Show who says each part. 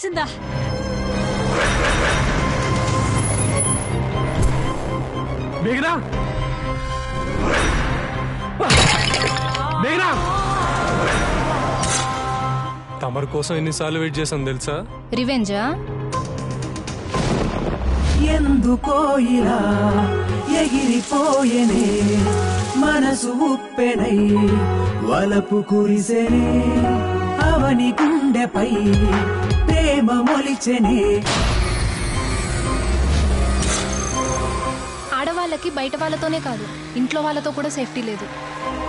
Speaker 1: వచ్చేసిందా
Speaker 2: మేఘనా మేఘనా
Speaker 3: తమరి కోసం ఎన్నిసార్లు వెయిట్ చేశాను తెలుసా
Speaker 4: రివెంజా
Speaker 5: ఎందుకో ఇలా ఎగిరిపోయెనే మనసు ఉప్పెనై వలపు కురిసెనే అవని గుండెపై ప్రేమ మొలిచెనే
Speaker 4: ఆడవాళ్ళకి బయట వాళ్ళతోనే కాదు ఇంట్లో వాళ్ళతో కూడా సేఫ్టీ లేదు